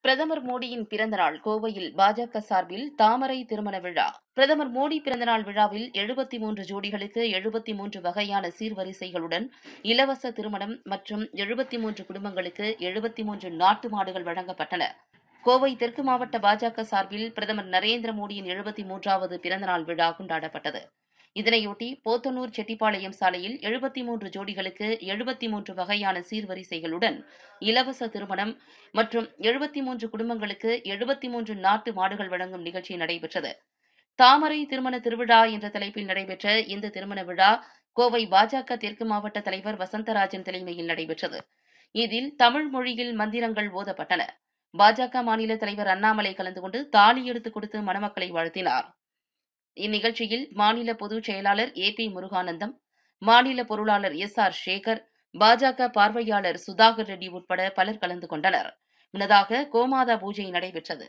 பிரதமர் மோடியின் பிறந்தநாள் கோவையில் பாஜக சார்பில் தாமரை திருமண விழா பிரதமர் மோடி பிறந்தநாள் விழாவில் எழுபத்தி மூன்று ஜோடிகளுக்கு எழுபத்தி மூன்று வகையான சீர்வரிசைகளுடன் இலவச திருமணம் மற்றும் எழுபத்தி மூன்று குடும்பங்களுக்கு எழுபத்தி மூன்று நாட்டு மாடுகள் வழங்கப்பட்டன கோவை தெற்கு மாவட்ட பாஜக சார்பில் பிரதமர் நரேந்திர மோடியின் எழுபத்தி மூன்றாவது பிறந்தநாள் விழா கொண்டாடப்பட்டது இதனையொட்டி போத்தனூர் செட்டிப்பாளையம் சாலையில் எழுபத்தி மூன்று ஜோடிகளுக்கு எழுபத்தி மூன்று வகையான சீர்வரிசைகளுடன் இலவச திருமணம் மற்றும் எழுபத்தி மூன்று குடும்பங்களுக்கு எழுபத்தி மூன்று நாட்டு மாடுகள் வழங்கும் நிகழ்ச்சி நடைபெற்றது தாமரை திருமண திருவிழா என்ற தலைப்பில் நடைபெற்ற இந்த திருமண விழா கோவை பாஜக தெற்கு மாவட்ட தலைவர் வசந்தராஜன் தலைமையில் நடைபெற்றது இதில் தமிழ் மொழியில் மந்திரங்கள் ஓதப்பட்டன பாஜக மாநில தலைவர் அண்ணாமலை கலந்து கொண்டு தாலி எடுத்துக் கொடுத்து மணமக்களை வாழ்த்தினார் இந்நிகழ்ச்சியில் மாநில பொதுச் செயலாளர் ஏ பி முருகானந்தம் மாநில பொருளாளர் எஸ் ஆர் சேகர் பாஜக பார்வையாளர் சுதாகர் ரெட்டி உட்பட பலர் கலந்து கொண்டனர் முன்னதாக கோமாதா பூஜை நடைபெற்றது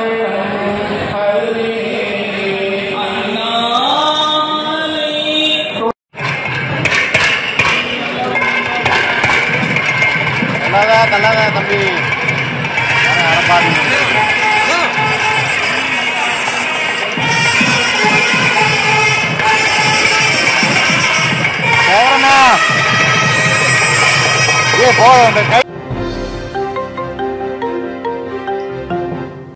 நல்லாதா நல்லாதா தம்பி அட, அடப்பாவி. போறேண்ணா. ஏய், போறேன் இந்த கை